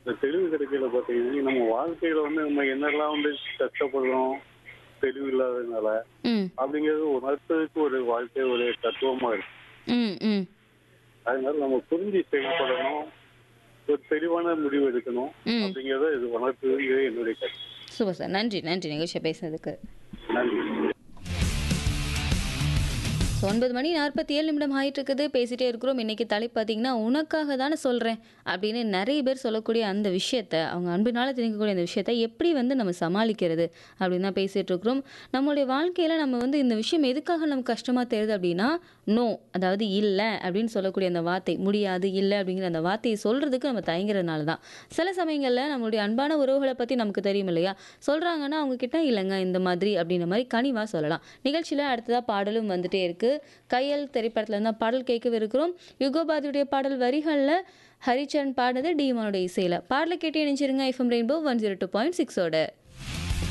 இந்த தெளிவு கிடைக்கல பார்த்தீங்கன்னா நம்ம வாழ்க்கையில வந்து நம்ம என்னெல்லாம் வந்து கஷ்டப்படுறோம் தெளிவு இல்லாததுனால ம் அப்படிங்கிறது உணர்த்ததுக்கு ஒரு வாழ்க்கை ஒரு தத்துவமா இருக்கு ம் ம் அதனால நம்ம புரிஞ்சு செயல்படணும் ஒரு தெளிவான முடிவு எடுக்கணும் ம். அப்படிங்கறத இது உணர்த்துவது என்னுடைய கருத்து சூப்பர் சார் நன்றி நன்றி நிகழ்ச்சியை பேசுனதுக்கு நன்றி ஸோ ஒன்பது மணி நாற்பத்தி ஏழு நிமிடம் ஆயிட்டு இருக்குது பேசிட்டே இருக்கிறோம் இன்னைக்கு தலைப்பு பார்த்தீங்கன்னா உனக்காக தானே சொல்கிறேன் அப்படின்னு நிறைய பேர் சொல்லக்கூடிய அந்த விஷயத்த அவங்க அன்பினால திணிக்கக்கூடிய அந்த விஷயத்த எப்படி வந்து நம்ம சமாளிக்கிறது அப்படின்னு தான் பேசிகிட்டு இருக்கிறோம் நம்மளுடைய வாழ்க்கையில் நம்ம வந்து இந்த விஷயம் எதுக்காக நமக்கு கஷ்டமாக தெரியுது அப்படின்னா நோ அதாவது இல்லை அப்படின்னு சொல்லக்கூடிய அந்த வார்த்தை முடியாது இல்லை அப்படிங்கிற அந்த வார்த்தையை சொல்கிறதுக்கு நம்ம தயங்குறதுனால தான் சில சமயங்களில் நம்மளுடைய அன்பான உறவுகளை பற்றி நமக்கு தெரியும் இல்லையா சொல்கிறாங்கன்னா அவங்க கிட்ட இல்லைங்க இந்த மாதிரி அப்படின்ற மாதிரி கனிவாக சொல்லலாம் நிகழ்ச்சியில் அடுத்ததாக பாடலும் வந்துட்டே இருக்கு கையல் திரைப்படத்துல இருந்தால் பாடல் கேட்கவிருக்கிறோம் யுகோபாதியுடைய பாடல் வரிகளில் ஹரிச்சரன் பாடுனது டிமானுடைய இசையில் பாடலை கேட்டு இணைஞ்சிருங்க FM rainbow one zero two point சிக்ஸோட